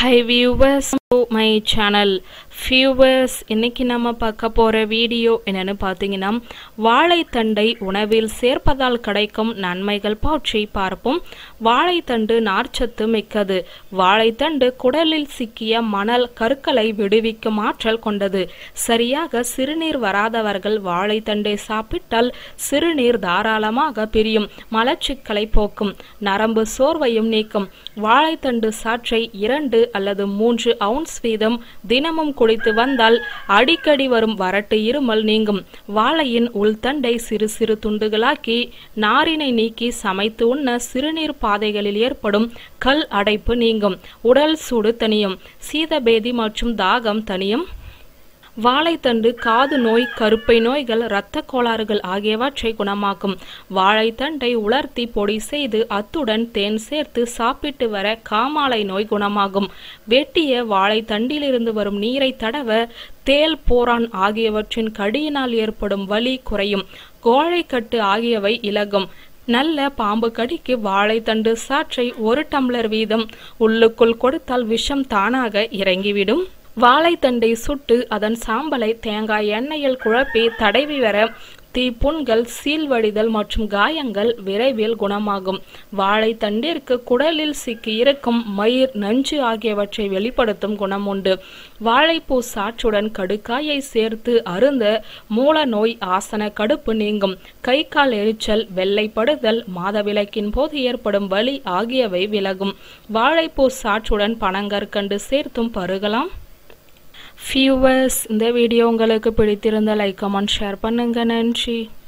high viewers my channel viewers இன்னைக்கு நம்ம பார்க்க போகிற வீடியோ என்னன்னு பார்த்தீங்கன்னா வாழைத்தண்டை உணவில் சேர்ப்பதால் கிடைக்கும் நன்மைகள் பற்றி பார்ப்போம் வாழைத்தண்டு நார்ச்சத்து மிக்கது வாழைத்தண்டு குடலில் சிக்கிய மணல் கருக்களை விடுவிக்கும் ஆற்றல் கொண்டது சரியாக சிறுநீர் வராதவர்கள் வாழைத்தண்டை சாப்பிட்டால் சிறுநீர் தாராளமாக பிரியும் மலச்சிக்கலை போக்கும் நரம்பு சோர்வையும் நீக்கும் வாழைத்தண்டு சாற்றை இரண்டு அல்லது மூன்று அவுன்ஸ் வீதம் தினமும் குடித்து வந்தால் அடிக்கடி வரும் வறட்டு இருமல் நீங்கும் வாழையின் உள்தண்டை சிறு சிறு துண்டுகளாக்கி நாரினை நீக்கி சமைத்து உண்ண சிறுநீர் பாதைகளில் ஏற்படும் கல் அடைப்பு நீங்கும் உடல் சூடு தணியும் சீதபேதி மற்றும் தாகம் தணியும் வாழைத்தண்டு காது நோய் கருப்பை நோய்கள் இரத்த கோளாறுகள் ஆகியவற்றை குணமாக்கும் வாழைத்தண்டை உலர்த்தி பொடி செய்து அத்துடன் தேன் சேர்த்து சாப்பிட்டு வர காமாலை நோய் குணமாகும் வெட்டிய வாழைத்தண்டிலிருந்து வரும் நீரை தடவ தேல் போரான் ஆகியவற்றின் கடியினால் ஏற்படும் வலி குறையும் கோழைக்கட்டு ஆகியவை இலகும் நல்ல பாம்பு கடிக்கு வாழைத்தண்டு சாற்றை ஒரு டம்ளர் வீதம் உள்ளுக்குள் கொடுத்தால் விஷம் தானாக இறங்கிவிடும் வாழைத்தண்டை சுட்டு அதன் சாம்பலை தேங்காய் எண்ணெயில் குழப்பி தடவி வர தீப்புண்கள் சீல்வடிதல் மற்றும் காயங்கள் விரைவில் குணமாகும் வாழைத்தண்டிற்கு குடலில் சிக்கி இருக்கும் மயிர் நஞ்சு ஆகியவற்றை வெளிப்படுத்தும் குணம் உண்டு வாழைப்பூ சாற்றுடன் கடுக்காயை சேர்த்து அருந்த மூல நோய் ஆசன கடுப்பு நீங்கும் கை கால் எரிச்சல் வெள்ளைப்படுதல் மாதவிலக்கின் போது ஏற்படும் வலி ஆகியவை விலகும் வாழைப்பூ சாற்றுடன் பனங்கற்கண்டு சேர்த்தும் பருகலாம் வியூவர்ஸ் இந்த வீடியோ உங்களுக்கு பிடித்திருந்த லைக் கமெண்ட் ஷேர் பண்ணுங்க நன்றி